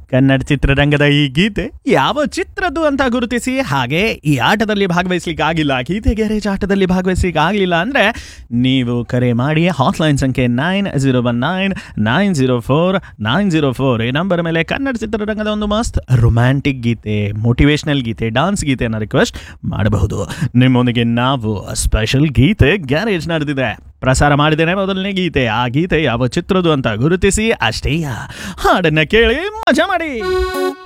ಕನ್ನಡ ಚಿತ್ರರಂಗದ ಈ ಗೀತೆ ಯಾವ ಚಿತ್ರದ್ದು ಅಂತ ಗುರುತಿಸಿ ಹಾಗೆ ಈ ಆಟದಲ್ಲಿ ಭಾಗವಹಿಸ್ಲಿಕ್ಕೆ ಆಗಿಲ್ಲ ಗೀತೆ ಗ್ಯಾರೇಜ್ ಆಟದಲ್ಲಿ ಭಾಗವಹಿಸ್ಲಿಕ್ಕೆ ಆಗಲಿಲ್ಲ ಅಂದರೆ ನೀವು ಕರೆ ಮಾಡಿ ಹಾಟ್ಲೈನ್ ಸಂಖ್ಯೆ nine zero one nine nine zero four nine zero four ಈ ನಂಬರ್ ಮೇಲೆ ಕನ್ನಡ ಚಿತ್ರರಂಗದ ಒಂದು ಮಸ್ತ್ ರೊಮ್ಯಾಂಟಿಕ್ ಗೀತೆ ಮೋಟಿವೇಶನಲ್ ಗೀತೆ ಡಾನ್ಸ್ ಗೀತೆಯನ್ನು ರಿಕ್ವೆಸ್ಟ್ ಮಾಡಬಹುದು ನಿಮ್ಮೊಂದಿಗೆ ನಾವು ಸ್ಪೆಷಲ್ ಗೀತೆ ಗ್ಯಾರೇಜ್ ನಡೆದಿದೆ ಪ್ರಸಾರ ಮಾಡಿದ್ದೇನೆ ಮೊದಲನೇ ಗೀತೆ ಆ ಗೀತೆ ಯಾವ ಚಿತ್ರದ್ದು ಅಂತ ಗುರುತಿಸಿ ಅಷ್ಟೇಯ ಹಾಡನ್ನ ಕೇಳಿ ಮಜಾ ಮಾಡಿ